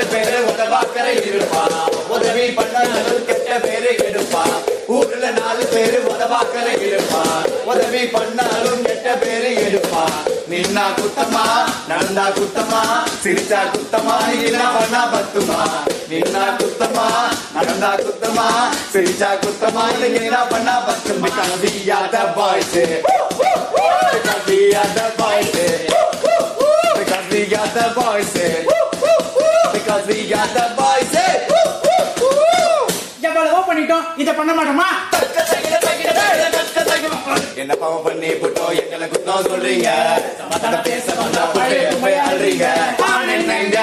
நாலு பேரு உதவாக்கரை இருப்பான் உதவி பண்ணாலும் கெட்ட பேரு எடுப்பான் ஊர்ல நாலு பேரு உதவாக்கரை இருப்பான் உதவி பண்ணாலும் கெட்ட பேரு எடுப்பான் நின்னா குத்தமா நடந்தா குத்தமா சிரிச்சா குத்தமா இல்லா பண்ணா பத்துமா நின்னா குத்தமா நடந்தா குத்தமா சிரிச்சா குத்தமா இல்லா பண்ணா பத்துமா கவியாத பாய்ஸ் கவியாத boys Because we got the boys in. Because we got the boys in. எவ்வளவோ பண்ணிட்டோம் இதை பண்ண மாட்டோமா என்ன பாவம் பண்ணி புட்டோம் எங்களை குத்தம் சொல்றீங்க மத்தன பேச வந்தா பழைய போய் அல்றீங்க ஆன் என்ன இந்தியா